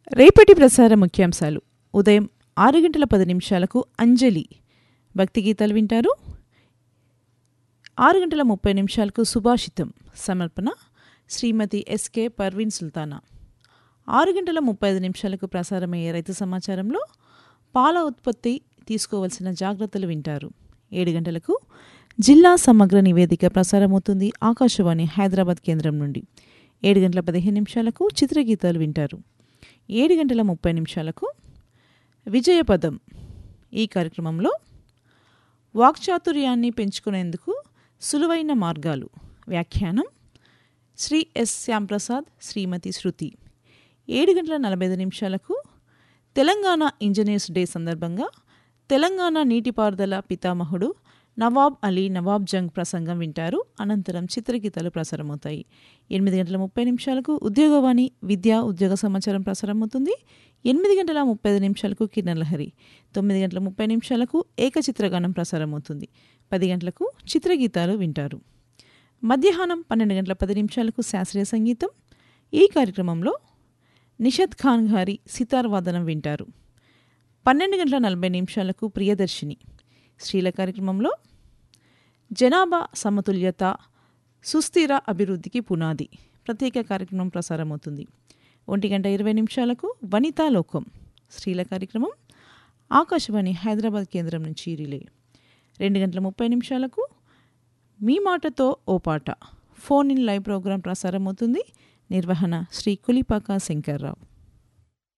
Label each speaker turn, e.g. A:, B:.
A: రేపటి ప్రసార ముఖ్యాంశాలు ఉదయం ఆరు గంటల పది నిమిషాలకు అంజలి భక్తి గీతాలు వింటారు ఆరు గంటల ముప్పై నిమిషాలకు సుభాషితం సమర్పణ శ్రీమతి ఎస్కే పర్వీన్ సుల్తానా ఆరు గంటల ముప్పై ఐదు నిమిషాలకు ప్రసారమయ్యే రైతు సమాచారంలో పాల ఉత్పత్తి తీసుకోవలసిన జాగ్రత్తలు వింటారు ఏడు గంటలకు జిల్లా సమగ్ర నివేదిక ప్రసారమవుతుంది ఆకాశవాణి హైదరాబాద్ కేంద్రం నుండి ఏడు గంటల పదిహేను నిమిషాలకు చిత్రగీతాలు వింటారు ఏడు గంటల ముప్పై నిమిషాలకు విజయపదం ఈ కార్యక్రమంలో వాక్చాతుర్యాన్ని పెంచుకునేందుకు సులువైన మార్గాలు వ్యాఖ్యానం శ్రీ ఎస్ శ్యాంప్రసాద్ శ్రీమతి శృతి ఏడు గంటల నలభై ఐదు నిమిషాలకు తెలంగాణ ఇంజనీర్స్ డే సందర్భంగా తెలంగాణ నీటిపారుదల పితామహుడు నవాబ్ అలీ నవాబ్ జంగ్ ప్రసంగం వింటారు అనంతరం చిత్రగీతాలు ప్రసారమవుతాయి ఎనిమిది గంటల ముప్పై నిమిషాలకు ఉద్యోగవాణి విద్యా ఉద్యోగ సమాచారం ప్రసారమవుతుంది ఎనిమిది గంటల ముప్పై ఐదు నిమిషాలకు కిరణలహరి తొమ్మిది గంటల ముప్పై నిమిషాలకు ఏకచిత్రగానం ప్రసారమవుతుంది పది గంటలకు చిత్రగీతాలు వింటారు మధ్యాహ్నం పన్నెండు గంటల పది నిమిషాలకు శాస్త్రీయ సంగీతం ఈ కార్యక్రమంలో నిషద్ ఖాన్ గారి సితార్ వాదనం వింటారు పన్నెండు గంటల నలభై నిమిషాలకు ప్రియదర్శిని స్త్రీల కార్యక్రమంలో జనాభా సమతుల్యత సుస్థిర అభివృద్ధికి పునాది ప్రత్యేక కార్యక్రమం ప్రసారమవుతుంది ఒంటి గంట ఇరవై నిమిషాలకు వనితా లోకం స్త్రీల కార్యక్రమం ఆకాశవాణి హైదరాబాద్ కేంద్రం నుంచి రిలే రెండు గంటల ముప్పై నిమిషాలకు మీ మాటతో ఓ పాట ఫోన్ ఇన్ లైవ్ ప్రోగ్రాం ప్రసారమవుతుంది నిర్వహణ శ్రీ కులిపాక శంకర్రావు